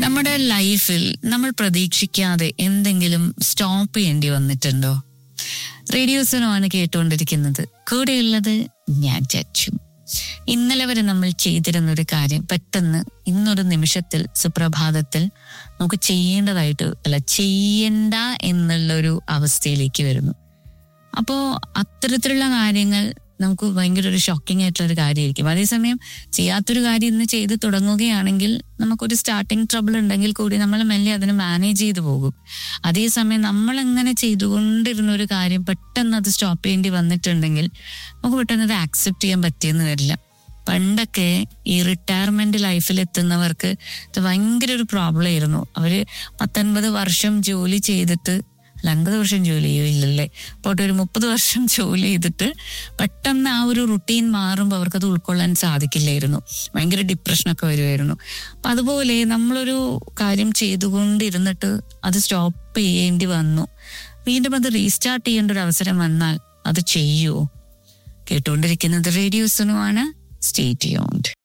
നമ്മുടെ ലൈഫിൽ നമ്മൾ പ്രതീക്ഷിക്കാതെ എന്തെങ്കിലും സ്റ്റോപ്പ് ചെയ്യേണ്ടി വന്നിട്ടുണ്ടോ റേഡിയോസിനുമാണ് കേട്ടുകൊണ്ടിരിക്കുന്നത് കൂടെയുള്ളത് ഞാൻ ചച്ചു ഇന്നലെ വരെ നമ്മൾ ചെയ്തിരുന്ന ഒരു കാര്യം പെട്ടെന്ന് ഇന്നൊരു നിമിഷത്തിൽ സുപ്രഭാതത്തിൽ നമുക്ക് ചെയ്യേണ്ടതായിട്ട് അല്ല ചെയ്യണ്ട എന്നുള്ളൊരു അവസ്ഥയിലേക്ക് വരുന്നു അപ്പോൾ അത്തരത്തിലുള്ള കാര്യങ്ങൾ നമുക്ക് ഭയങ്കര ഒരു ഷോക്കിംഗ് ആയിട്ടുള്ള ഒരു കാര്യമായിരിക്കും അതേസമയം ചെയ്യാത്തൊരു കാര്യം ഇന്ന് ചെയ്ത് തുടങ്ങുകയാണെങ്കിൽ നമുക്കൊരു സ്റ്റാർട്ടിങ് ട്രബിൾ ഉണ്ടെങ്കിൽ കൂടി നമ്മൾ മെല്ലെ അതിനെ മാനേജ് ചെയ്തു പോകും അതേസമയം നമ്മൾ എങ്ങനെ ചെയ്തുകൊണ്ടിരുന്ന ഒരു കാര്യം പെട്ടെന്ന് അത് സ്റ്റോപ്പ് ചെയ്യേണ്ടി വന്നിട്ടുണ്ടെങ്കിൽ നമുക്ക് പെട്ടെന്ന് അത് ആക്സെപ്റ്റ് ചെയ്യാൻ പറ്റിയെന്ന് വരില്ല പണ്ടൊക്കെ ഈ റിട്ടയർമെന്റ് ലൈഫിൽ എത്തുന്നവർക്ക് ഇത് ഭയങ്കര ഒരു പ്രോബ്ലം ആയിരുന്നു അവര് പത്തൊൻപത് വർഷം ജോലി ചെയ്തിട്ട് അല്ല അൻപത് വർഷം ജോലി ചെയ്യില്ലല്ലേ അപ്പോൾ ഒരു മുപ്പത് വർഷം ജോലി ചെയ്തിട്ട് പെട്ടെന്ന് ആ ഒരു റുട്ടീൻ മാറുമ്പോൾ അവർക്കത് ഉൾക്കൊള്ളാൻ സാധിക്കില്ലായിരുന്നു ഭയങ്കര ഡിപ്രഷനൊക്കെ വരുമായിരുന്നു അപ്പം അതുപോലെ നമ്മളൊരു കാര്യം ചെയ്തുകൊണ്ടിരുന്നിട്ട് അത് സ്റ്റോപ്പ് ചെയ്യേണ്ടി വന്നു വീണ്ടും അത് റീസ്റ്റാർട്ട് ചെയ്യേണ്ട ഒരു അവസരം വന്നാൽ അത് ചെയ്യുമോ കേട്ടുകൊണ്ടിരിക്കുന്നത് റേഡിയോസിനുമാണ് സ്റ്റേറ്റ് യോണ്ട്